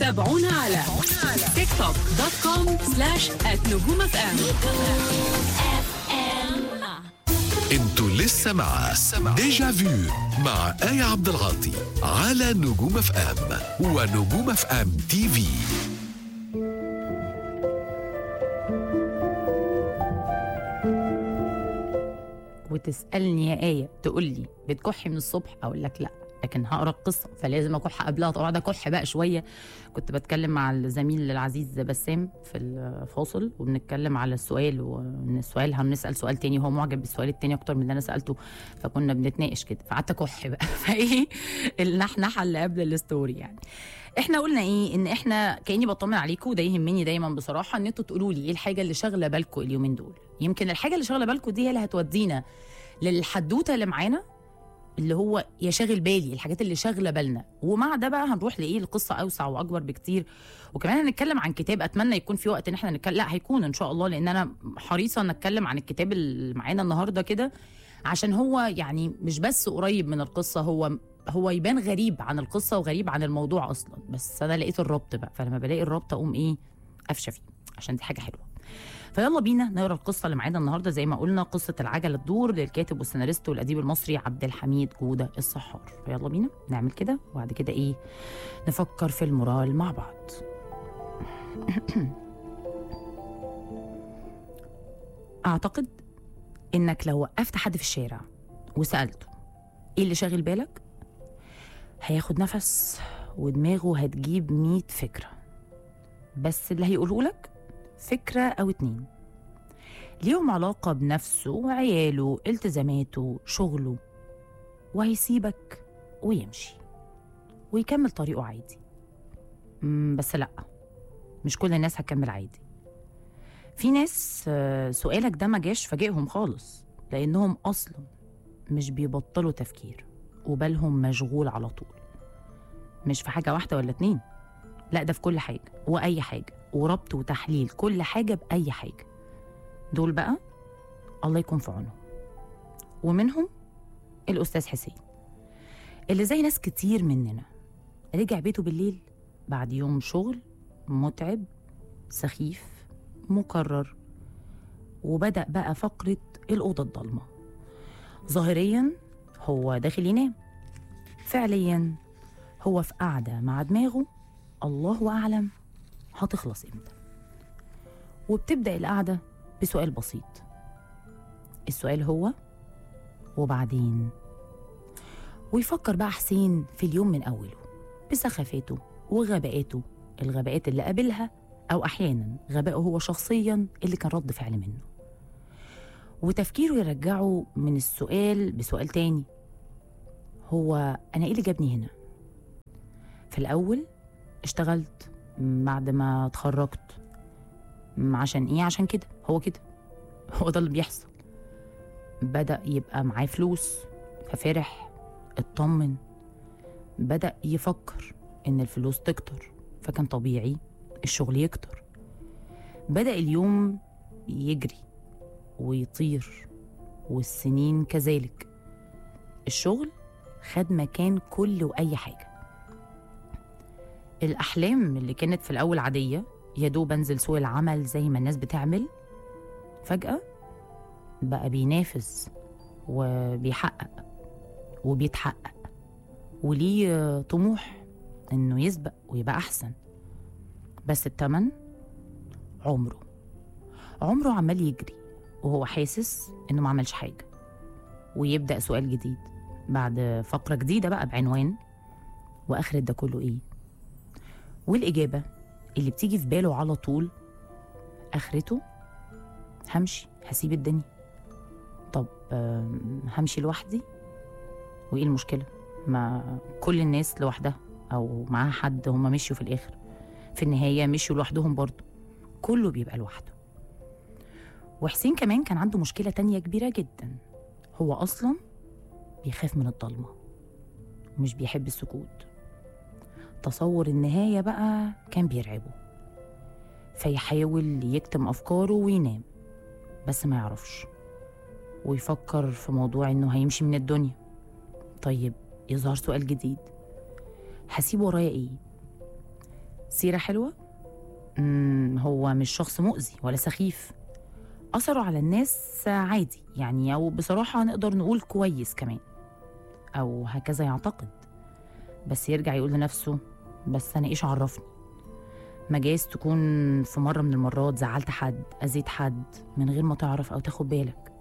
تابعونا على تيك توك دوت كوم سلاش نجوم اف ام انتوا لسه مع ديجا فيو مع آية عبد العاطي على نجوم اف ام ونجوم اف ام تي في وتسالني يا ايه تقول لي بتكحي من الصبح اقول لك لا لكن هقرا القصه فلازم اكح قبلها طبعا اكح بقى شويه كنت بتكلم مع الزميل العزيز بسام في الفاصل وبنتكلم على السؤال وان السؤال هنسال سؤال تاني وهو معجب بالسؤال التاني اكتر من اللي انا سالته فكنا بنتناقش كده فقعدت اكح بقى فايه النحنحه اللي قبل الستوري يعني احنا قلنا ايه ان احنا كاني بطمن عليكم وده يهمني دايما بصراحه ان انتوا تقولوا لي ايه الحاجه اللي شاغله بالكم اليومين دول يمكن الحاجه اللي شاغله بالكم دي هي اللي هتودينا للحدوته اللي معانا اللي هو يا شاغل بالي الحاجات اللي شاغله بالنا ومع ده بقى هنروح لايه القصه اوسع واكبر بكتير وكمان هنتكلم عن كتاب اتمنى يكون في وقت ان احنا نتكلم لا هيكون ان شاء الله لان انا حريصه ان اتكلم عن الكتاب اللي معانا النهارده كده عشان هو يعني مش بس قريب من القصه هو هو يبان غريب عن القصه وغريب عن الموضوع اصلا بس انا لقيت الربط بقى فلما بلاقي الربط اقوم ايه قفشه فيه عشان دي حاجه حلوه فيلا بينا نقرا القصه اللي معانا النهارده زي ما قلنا قصه العجله تدور للكاتب والسيناريست والاديب المصري عبد الحميد جوده الصحار فيلا بينا نعمل كده وبعد كده ايه نفكر في المورال مع بعض اعتقد انك لو وقفت حد في الشارع وسالته ايه اللي شاغل بالك هياخد نفس ودماغه هتجيب مية فكره بس اللي هيقوله لك فكرة أو اتنين ليهم علاقة بنفسه وعياله التزاماته شغله وهيسيبك ويمشي ويكمل طريقه عادي مم، بس لأ مش كل الناس هتكمل عادي في ناس آه، سؤالك ده ما جاش فاجئهم خالص لأنهم أصلا مش بيبطلوا تفكير وبالهم مشغول على طول مش في حاجة واحدة ولا اتنين لا ده في كل حاجة وأي حاجة وربط وتحليل كل حاجة بأي حاجة دول بقى الله يكون في عونه ومنهم الأستاذ حسين اللي زي ناس كتير مننا رجع بيته بالليل بعد يوم شغل متعب سخيف مكرر وبدأ بقى فقرة الأوضة الضلمة ظاهريا هو داخل ينام فعليا هو في قعدة مع دماغه الله أعلم هتخلص امتى وبتبدأ القعدة بسؤال بسيط السؤال هو وبعدين ويفكر بقى حسين في اليوم من أوله بسخافاته وغباءاته الغباءات اللي قابلها أو أحيانا غبائه هو شخصيا اللي كان رد فعل منه وتفكيره يرجعه من السؤال بسؤال تاني هو أنا إيه اللي جابني هنا؟ في الأول اشتغلت بعد ما اتخرجت م- عشان ايه عشان كده هو كده هو ده اللي بيحصل بدأ يبقى معاه فلوس ففرح اطمن بدأ يفكر ان الفلوس تكتر فكان طبيعي الشغل يكتر بدأ اليوم يجري ويطير والسنين كذلك الشغل خد مكان كل وأي حاجة الأحلام اللي كانت في الأول عادية يا دوب أنزل سوق العمل زي ما الناس بتعمل فجأة بقى بينافس وبيحقق وبيتحقق وليه طموح إنه يسبق ويبقى أحسن بس التمن عمره عمره عمال يجري وهو حاسس إنه ما عملش حاجة ويبدأ سؤال جديد بعد فقرة جديدة بقى بعنوان وآخرة ده كله إيه والإجابة اللي بتيجي في باله على طول آخرته همشي هسيب الدنيا طب آم، همشي لوحدي وإيه المشكلة ما كل الناس لوحدها أو معاها حد هما مشيوا في الآخر في النهاية مشيوا لوحدهم برضه كله بيبقى لوحده وحسين كمان كان عنده مشكلة تانية كبيرة جدا هو أصلا بيخاف من الضلمة ومش بيحب السكوت تصور النهاية بقى كان بيرعبه فيحاول يكتم أفكاره وينام بس ما يعرفش ويفكر في موضوع إنه هيمشي من الدنيا طيب يظهر سؤال جديد هسيب ورايا إيه؟ سيرة حلوة مم هو مش شخص مؤذي ولا سخيف أثره على الناس عادي يعني أو بصراحة نقدر نقول كويس كمان أو هكذا يعتقد بس يرجع يقول لنفسه بس أنا إيش عرفني ما جايز تكون في مرة من المرات زعلت حد أذيت حد من غير ما تعرف أو تاخد بالك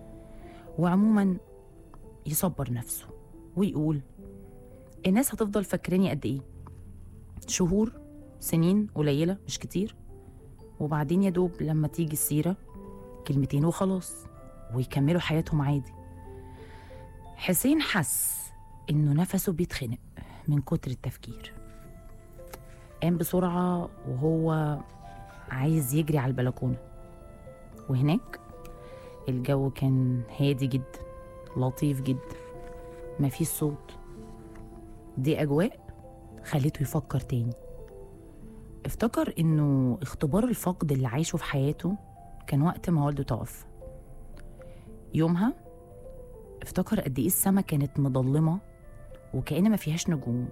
وعموما يصبر نفسه ويقول الناس هتفضل فاكراني قد إيه شهور سنين قليلة مش كتير وبعدين يا دوب لما تيجي السيرة كلمتين وخلاص ويكملوا حياتهم عادي حسين حس إنه نفسه بيتخنق من كتر التفكير قام بسرعة وهو عايز يجري على البلكونة وهناك الجو كان هادي جدا لطيف جدا مفيش صوت دي أجواء خليته يفكر تاني افتكر إنه اختبار الفقد اللي عايشه في حياته كان وقت ما والده توفى يومها افتكر قد إيه السما كانت مضلمة وكأن ما فيهاش نجوم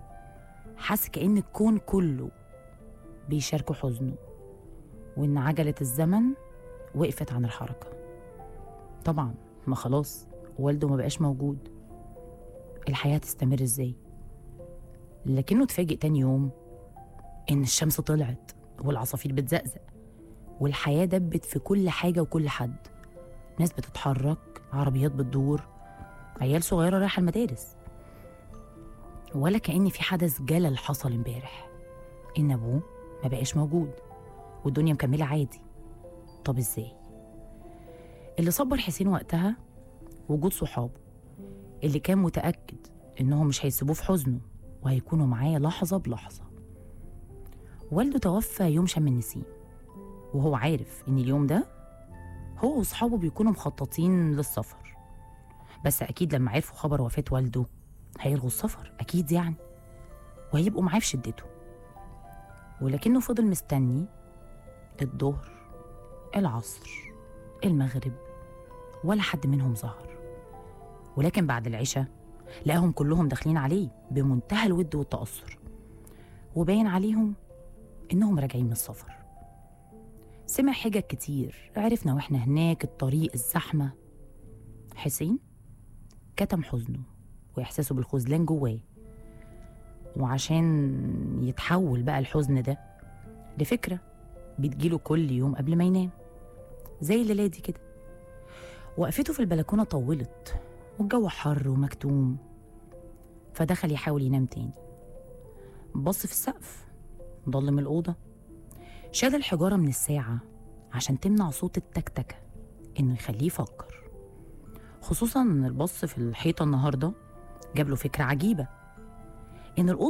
حس كأن الكون كله بيشاركوا حزنه وإن عجلة الزمن وقفت عن الحركة طبعا ما خلاص والده ما بقاش موجود الحياة تستمر ازاي لكنه اتفاجئ تاني يوم إن الشمس طلعت والعصافير بتزقزق والحياة دبت في كل حاجة وكل حد ناس بتتحرك عربيات بتدور عيال صغيرة رايحة المدارس ولا كأن في حدث جلل حصل امبارح إن أبوه ما بقاش موجود والدنيا مكملة عادي طب إزاي؟ اللي صبر حسين وقتها وجود صحابه اللي كان متأكد إنهم مش هيسيبوه في حزنه وهيكونوا معاه لحظة بلحظة والده توفى يوم شم النسيم وهو عارف إن اليوم ده هو وصحابه بيكونوا مخططين للسفر بس أكيد لما عرفوا خبر وفاة والده هيلغوا السفر أكيد يعني وهيبقوا معاه في شدته ولكنه فضل مستني الظهر العصر المغرب ولا حد منهم ظهر ولكن بعد العشاء لقاهم كلهم داخلين عليه بمنتهى الود والتأثر وباين عليهم إنهم راجعين من السفر سمع حجج كتير عرفنا واحنا هناك الطريق الزحمة حسين كتم حزنه وإحساسه بالخذلان جواه وعشان يتحول بقى الحزن ده لفكرة بتجيله كل يوم قبل ما ينام زي الليلة دي كده وقفته في البلكونة طولت والجو حر ومكتوم فدخل يحاول ينام تاني بص في السقف ضلم الأوضة شال الحجارة من الساعة عشان تمنع صوت التكتكة إنه يخليه يفكر خصوصا إن البص في الحيطة النهاردة جاب له فكرة عجيبة إن الأوضة